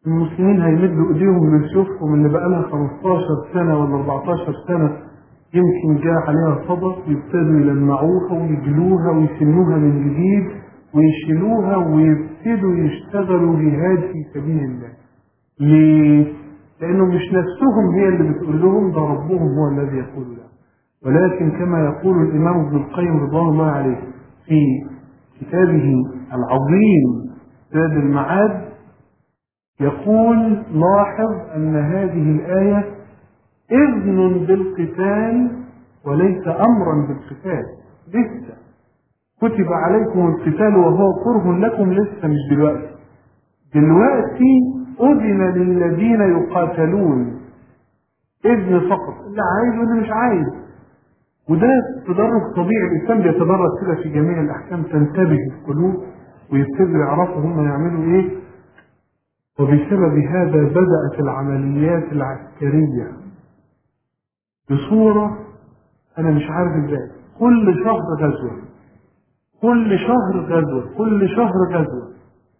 المسلمين هيمدوا ايديهم لسيوفهم اللي بقى لها 15 سنه ولا 14 سنه يمكن جاء عليها صدى يبتدوا يلمعوها ويجلوها ويسنوها من جديد ويشيلوها ويبتدوا يشتغلوا جهاد في سبيل الله. ليه؟ لأنه مش نفسهم هي اللي بتقول لهم ده ربهم هو الذي يقول لهم. ولكن كما يقول الإمام ابن القيم رضوان الله عليه في كتابه العظيم زاد المعاد يقول لاحظ أن هذه الآية إذن بالقتال وليس أمرا بالقتال لسه كتب عليكم القتال وهو كره لكم لسه مش دلوقتي دلوقتي أذن للذين يقاتلون إذن فقط اللي عايز واللي مش عايز وده تدرج طبيعي الإنسان بيتدرج كده في جميع الأحكام تنتبه القلوب ويبتدوا يعرفوا هم يعملوا إيه وبسبب هذا بدأت العمليات العسكرية بصورة أنا مش عارف إزاي كل شهر غزوة كل شهر غزوة كل شهر غزوة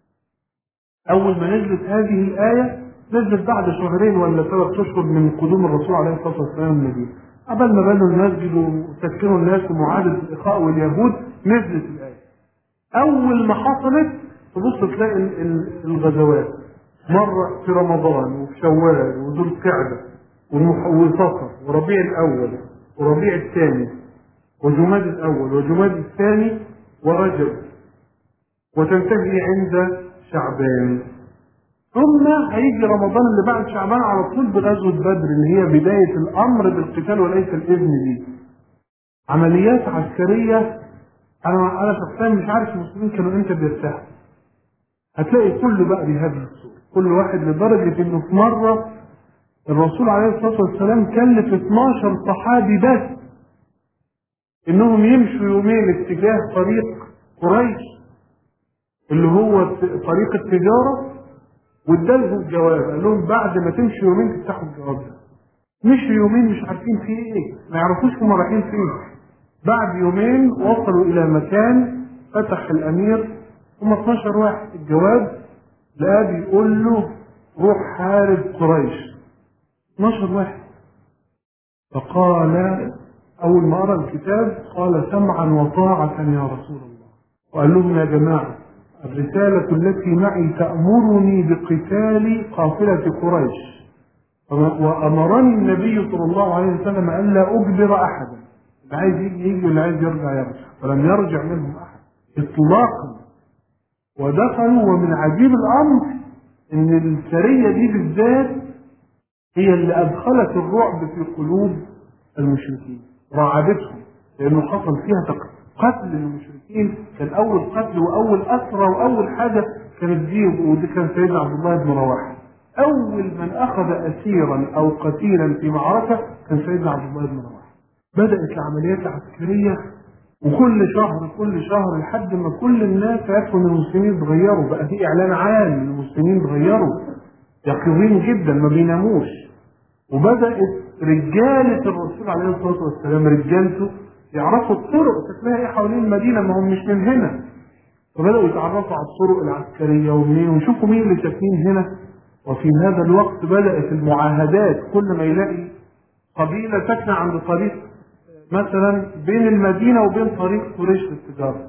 أول ما نزلت هذه الآية نزلت بعد شهرين ولا ثلاث أشهر من قدوم الرسول عليه الصلاة والسلام المدينة قبل ما بنوا المسجد وسكنوا الناس ومعادة الإخاء واليهود نزلت الآية أول ما حصلت تبص تلاقي ال- ال- الغزوات مرة في رمضان وفي شوال وذو القعدة والمح- وصفر وربيع الأول وربيع الثاني وجماد الأول وجماد الثاني ورجب وتنتهي عند شعبان ثم هيجي رمضان اللي بعد شعبان على طول بغزوة بدر اللي هي بداية الأمر بالقتال وليس الإذن به. عمليات عسكرية أنا أنا شخصيا مش عارف المسلمين كانوا إمتى بيرتاحوا. هتلاقي كله بقى بهذه الصورة، كل واحد لدرجة إنه في مرة الرسول عليه الصلاة والسلام كلف 12 صحابي بس إنهم يمشوا يومين اتجاه طريق قريش اللي هو طريق التجارة وادالهم الجواب قال لهم بعد ما تمشوا يومين تفتحوا الجواب ده مشوا يومين مش عارفين فيه ايه ما يعرفوش هم رايحين فين بعد يومين وصلوا الى مكان فتح الامير هم 12 واحد الجواب لا بيقول له روح حارب قريش 12 واحد فقال اول ما قرا الكتاب قال سمعا وطاعه يا رسول الله وقال لهم يا جماعه الرسالة التي معي تأمرني بقتال قافلة قريش وأمرني النبي صلى الله عليه وسلم ألا أجبر أحدا اللي عايز يجي يجي واللي عايز يرجع يرجع فلم يرجع منهم أحد إطلاقا ودخلوا ومن عجيب الأمر إن السرية دي بالذات هي اللي أدخلت الرعب في قلوب المشركين رعبتهم لأنه حصل فيها تقديم قتل المشركين كان اول قتل واول اسرى واول حاجه كانت دي ودي كان سيدنا عبد الله بن رواحه اول من اخذ اسيرا او قتيلا في معركه كان سيدنا عبد الله بن رواحه بدات العمليات العسكريه وكل شهر كل شهر لحد ما كل الناس عرفوا ان المسلمين اتغيروا بقى في اعلان عام ان المسلمين اتغيروا يقظين جدا ما بيناموش وبدات رجاله الرسول عليه الصلاه والسلام رجالته يعرفوا الطرق شكلها ايه حوالين المدينه ما هم مش من هنا فبداوا يتعرفوا على الطرق العسكريه ومنين ويشوفوا مين اللي ساكنين هنا وفي هذا الوقت بدات المعاهدات كل ما يلاقي قبيله ساكنه عند طريق مثلا بين المدينه وبين طريق قريش للتجاره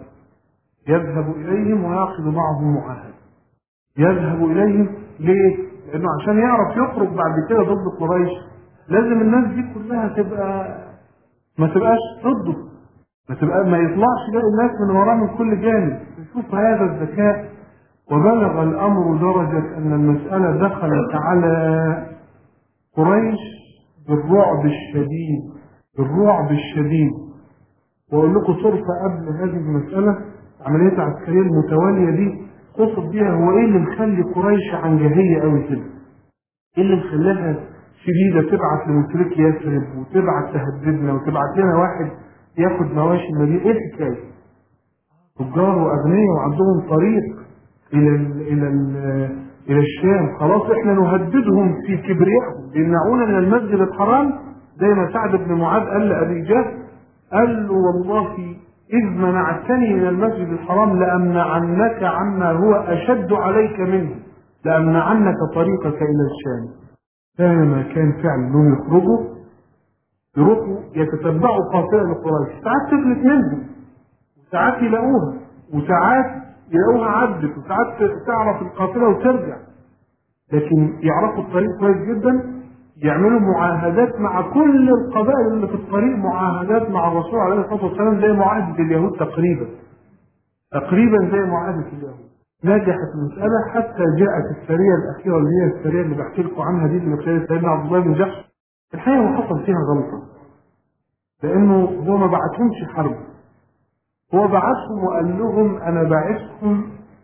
يذهب اليهم ويعقد معهم معاهده يذهب اليهم ليه؟ لانه عشان يعرف يخرج بعد كده ضد قريش لازم الناس دي كلها تبقى ما تبقاش ضده ما تبقى ما يطلعش باقي الناس من وراه من كل جانب شوف هذا الذكاء وبلغ الامر درجه ان المساله دخلت على قريش بالرعب الشديد بالرعب الشديد واقول لكم صرفه قبل هذه المساله العمليات العسكريه المتواليه دي قصد بيها هو ايه اللي مخلي قريش عنجهيه قوي كده؟ ايه اللي مخلاها شديدة تبعت لمشرك يثرب وتبعت تهددنا وتبعت لنا واحد ياخد مواشي المدينة ايه الحكاية؟ تجار واغنياء وعندهم طريق الى ال الى ال الى الشام خلاص احنا نهددهم في كبريائهم يمنعونا من المسجد الحرام زي ما سعد بن معاذ قال لابي جهل قال له والله إذ منعتني من المسجد الحرام لأمنعنك عما هو أشد عليك منه لأمنعنك طريقك إلى الشام كان كان فعلا انهم يخرجوا يروحوا يتتبعوا قافله لقريش ساعات تفلت منهم وساعات يلاقوها وساعات يلاقوها عدت وساعات تعرف القافله وترجع لكن يعرفوا الطريق كويس جدا يعملوا معاهدات مع كل القبائل اللي في الطريق معاهدات مع الرسول عليه الصلاه والسلام زي معاهده اليهود تقريبا تقريبا زي معاهده اليهود نجحت المسألة حتى جاءت السرية الأخيرة اللي هي السرية اللي بحكي لكم عنها دي اللي كانت سيدنا عبد الله بن جحش الحقيقة هو حصل فيها غلطة لأنه هو ما بعتهمش حرب هو بعتهم وقال لهم أنا باعثكم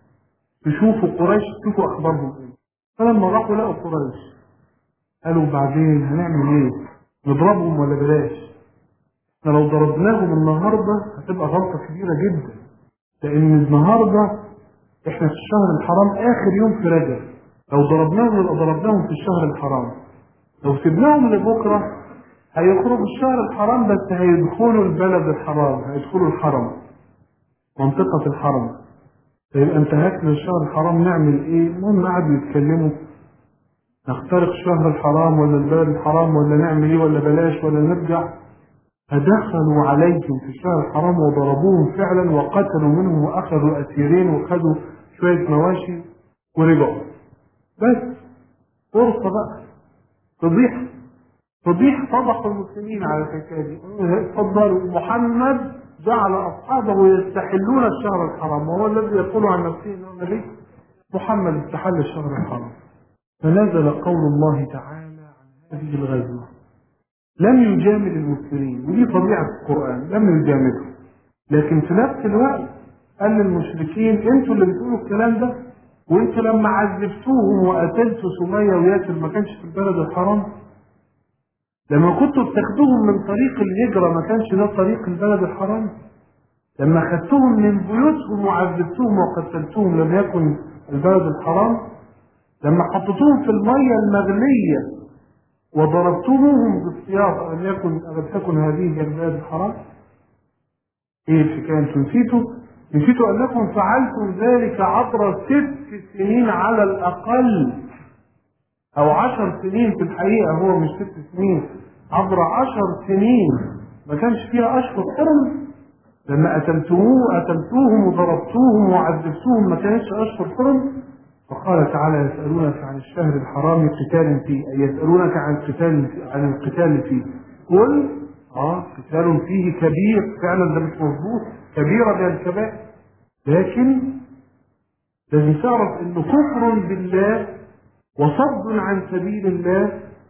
تشوفوا قريش تشوفوا أخبارهم إيه فلما راحوا لقوا قريش قالوا بعدين هنعمل إيه؟ نضربهم ولا بلاش؟ احنا لو ضربناهم النهارده هتبقى غلطة كبيرة جدا لأن النهارده احنا في الشهر الحرام اخر يوم في رجب لو ضربناهم يبقى ضربناهم في الشهر الحرام لو سيبناهم لبكره هيخرجوا الشهر الحرام بس هيدخلوا البلد الحرام هيدخلوا الحرم منطقة الحرم فيبقى انتهكنا الشهر الحرام نعمل ايه؟ المهم قعدوا يتكلموا نخترق الشهر الحرام ولا البلد الحرام ولا نعمل ايه ولا بلاش ولا نرجع فدخلوا عليهم في الشهر الحرام وضربوهم فعلا وقتلوا منهم واخذوا اسيرين وخذوا شويه مواشي ورجعوا بس فرصه بقى فضيحه فضيحه فضحوا المسلمين على الحكايه دي اتفضلوا محمد جعل اصحابه يستحلون الشهر الحرام وهو الذي يقول عن نفسه انه النبي محمد استحل الشهر الحرام فنزل قول الله تعالى عن هذه الغزوه لم يجامل المسلمين ودي طبيعة القرآن لم يجاملهم لكن في نفس الوقت قال للمشركين انتوا اللي بتقولوا الكلام ده وانتوا لما عذبتوهم وقتلتوا سمية وياسر ما كانش في البلد الحرام لما كنتوا بتاخدوهم من طريق الهجرة ما كانش ده طريق البلد الحرام لما خدتوهم من بيوتهم وعذبتوهم وقتلتوهم لم يكن البلد الحرام لما حطيتوهم في المية المغلية وضربتموهم بالسياط ألم يكن ألم تكن هذه هي البلاد الحرام؟ إيه الحكاية أنتم نسيتوا؟ نسيتوا أنكم فعلتم ذلك عبر ست سنين على الأقل أو عشر سنين في الحقيقة هو مش ست سنين عبر عشر سنين ما كانش فيها أشهر حرم لما قتلتموه قتلتوهم وضربتوهم وعذبتوهم ما كانتش أشهر حرم وقال تعالى يسألونك عن الشهر الحرام قتال فيه أي يسألونك عن القتال عن القتال فيه قل اه قتال فيه كبير فعلا ده مش مظبوط كبيرة من الكبائر لكن لازم تعرف انه كفر بالله وصد عن سبيل الله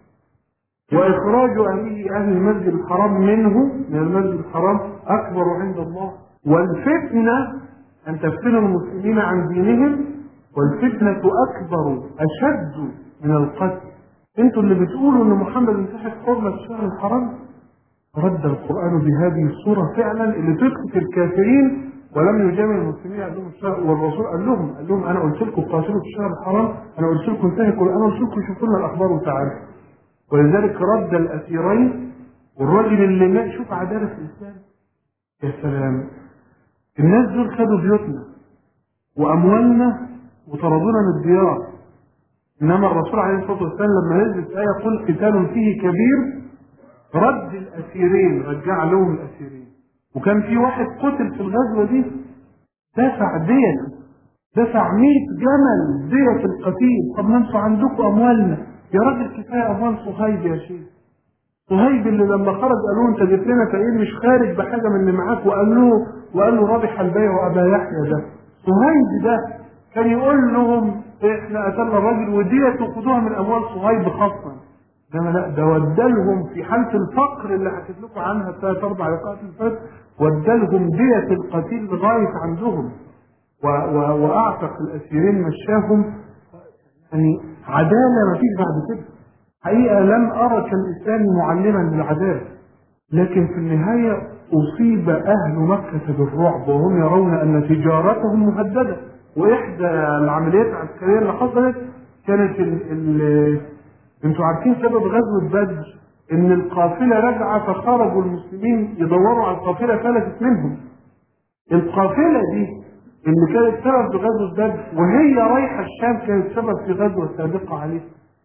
واخراج اهله اهل المسجد الحرام منه من المسجد الحرام اكبر عند الله والفتنه ان تفتن المسلمين عن دينهم والفتنة أكبر أشد من القتل أنتوا اللي بتقولوا أن محمد انتهك حرمة الشهر الحرام رد القرآن بهذه الصورة فعلا اللي تسقط الكافرين ولم يجامل المسلمين قال لهم الشهر والرسول قال لهم قال لهم أنا قلت لكم قاتلوا في الشهر الحرام أنا قلت لكم انتهكوا أنا قلت لكم شوفوا لنا الأخبار وتعالوا ولذلك رد الأسيرين والراجل اللي مات شوف عدالة الإسلام يا سلام الناس دول خدوا بيوتنا وأموالنا وطردونا من الديار انما الرسول عليه الصلاه والسلام لما نزلت ايه قل قتال فيه كبير رد الاسيرين رجع لهم الاسيرين وكان في واحد قتل في الغزوه دي دفع دية دفع 100 جمل دية القتيل طب ما انتوا عندكم اموالنا يا راجل كفايه اموال صهيب يا شيخ صهيب اللي لما خرج قالوا انت جبت لنا فقير مش خارج بحاجه من اللي معاك وقال له وقال له رابح البيع ابا يحيى ده صهيب ده كان يقول لهم احنا قتلنا الراجل وديت وخدوها من اموال صهيب خاصه انما لا ده ودلهم في حاله الفقر اللي حكيت لكم عنها ثلاث اربع لقاءات اللي فاتت ودلهم دية القتيل لغايه عندهم و و واعتق الاسيرين مشاهم يعني عداله ما فيش بعد كده حقيقه لم ارى كالاسلام معلما للعداله لكن في النهايه اصيب اهل مكه بالرعب وهم يرون ان تجارتهم مهدده واحدى العمليات العسكريه اللي حصلت كانت ال ال انتوا عارفين سبب غزوه بدر ان القافله راجعه فخرجوا المسلمين يدوروا على القافله فلتت منهم القافله دي اللي كانت سبب في غزوة بدر وهي رايحة الشام كانت سبب في غزوة سابقة عليه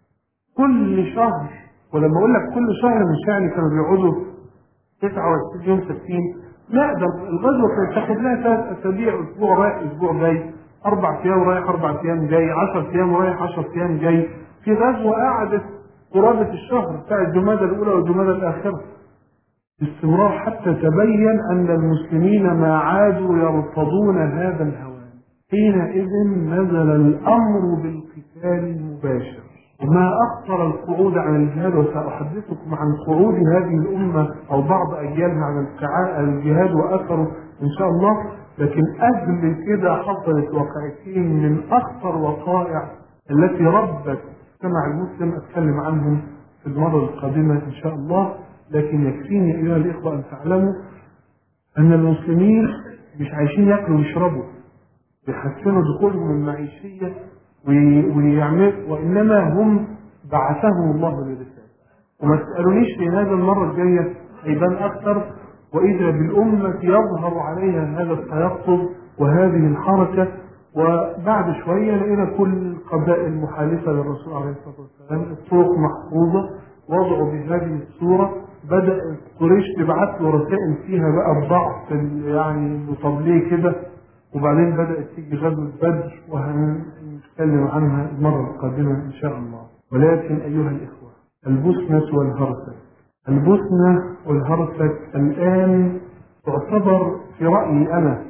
كل شهر ولما اقول لك كل شهر مش يعني كانوا بيقعدوا 29 يوم ثابتين لا ده الغزوه كانت تاخد لها ثلاث اسابيع اسبوع رايح اسبوع جاي اربع ايام رايح اربع ايام جاي 10 ايام رايح 10 ايام جاي في غزوه قعدت قرابه الشهر بتاع الجمادى الاولى والجمادى الاخره باستمرار حتى تبين ان المسلمين ما عادوا يرتضون هذا الهوان حينئذ نزل الامر بالقتال المباشر وما أخطر القعود عن الجهاد وسأحدثكم عن قعود هذه الأمة أو بعض أجيالها عن القعاء- الجهاد وأثره إن شاء الله لكن قبل كده حصلت وقعتين من أخطر وقائع التي ربت سمع المسلم أتكلم عنهم في المرة القادمة إن شاء الله لكن يكفيني أيها الإخوة أن تعلموا أن المسلمين مش عايشين ياكلوا ويشربوا يحسنوا دخولهم المعيشية وي- ويعمل وإنما هم بعثهم الله للرسالة وما تسألونيش في هذا المرة الجاية هيبان أكثر وإذا بالأمة يظهر عليها هذا التيقظ وهذه الحركة وبعد شوية لقينا كل القبائل المحالفة للرسول عليه الصلاة والسلام الطرق محفوظة وضعوا بهذه الصورة بدأ قريش تبعت له رسائل فيها بقى الضعف ال- يعني طب ليه كده وبعدين بدأت تيجي غزوة بدر وهنتكلم عنها المرة القادمة إن شاء الله ولكن أيها الإخوة البوسنة والهرسك البوسنة والهرسك الآن تعتبر في رأيي أنا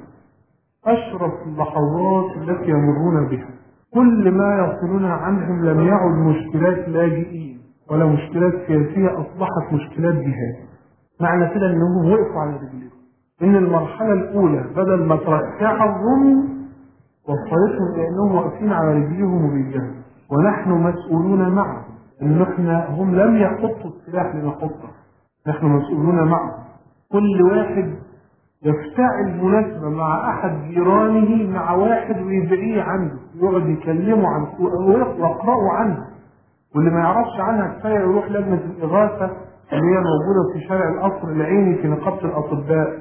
أشرف اللحظات التي يمرون بها كل ما يصلون عنهم لم يعد مشكلات لاجئين ولا مشكلات سياسية أصبحت مشكلات جهاد معنى كده أنهم وقفوا على رجليهم إن المرحلة الأولى بدل ما تركعهم وصلتهم لأنهم واقفين على رجليهم وبيجاهدوا ونحن مسؤولون معهم إن إحنا هم لم يحطوا السلاح لنحطه نحن مسؤولون معهم كل واحد يفتعل مناسبة مع أحد جيرانه مع واحد ويدعيه عنده يقعد يكلمه عن ويقرأوا عنها واللي ما يعرفش عنها كفاية يروح لجنة الإغاثة اللي هي موجودة في شارع القصر العيني في نقابة الأطباء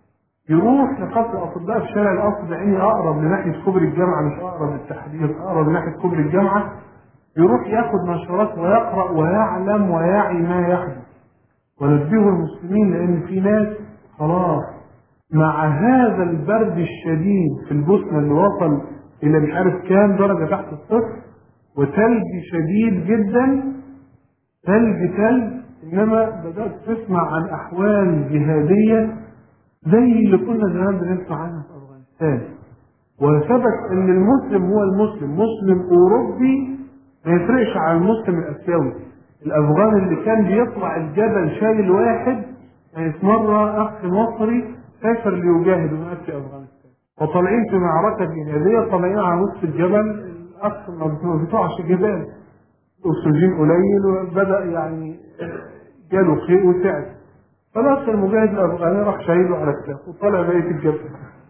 يروح نقابة الأطباء في شارع القصر العيني أقرب لناحية كوبري الجامعة مش أقرب للتحرير أقرب لناحية كوبري الجامعة يروح ياخد نشرات ويقرأ ويعلم ويعي ما يحدث ونبه المسلمين لأن في ناس خلاص مع هذا البرد الشديد في البوسنة اللي وصل إلى مش عارف كام درجة تحت الصفر وثلج شديد جدا ثلج ثلج إنما بدأت تسمع عن أحوال جهادية زي اللي كنا زمان بنسمع عنها في أفغانستان وثبت ان المسلم هو المسلم مسلم اوروبي ما يفرقش عن المسلم الاسيوي الافغان اللي كان بيطلع الجبل شايل واحد كانت مره اخ مصري سافر ليجاهد هناك في افغانستان وطالعين في معركه جهاديه طالعين على نص الجبل الاخ ما بيطلعش جبال اكسجين قليل وبدا يعني جاله خير وتعب خلاص المجاهد الافغاني راح شايله على كتافه وطلع بقيه الجبل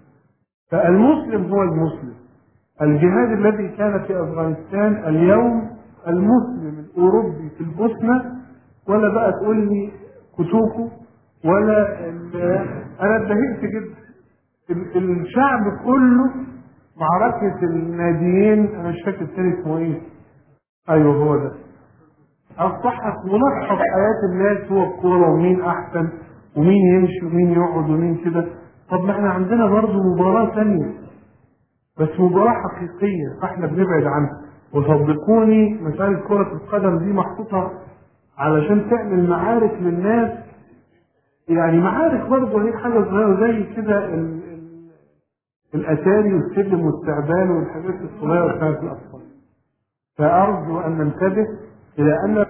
فالمسلم هو المسلم الجهاد الذي كان في افغانستان اليوم المسلم الاوروبي في البوسنه ولا بقى تقول لي كتوكو ولا ال- انا اتضايقت جدا ال- الشعب كله معركه الناديين انا مش فاكر الثاني اسمه ايه ايوه هو ده اصبحت ملخص حياه الناس هو الكوره ومين احسن ومين يمشي ومين يقعد ومين كده طب ما احنا عندنا برضه مباراه ثانيه بس مباراه حقيقيه فاحنا بنبعد عنها وصدقوني مساله كره القدم دي محطوطه علشان تعمل معارك للناس يعني معارك برضه هي حاجه صغيره زي كده ال- ال- الاتاري والسلم والتعبان والحاجات الصغيره بتاعت الاطفال فارجو ان ننتبه الى ان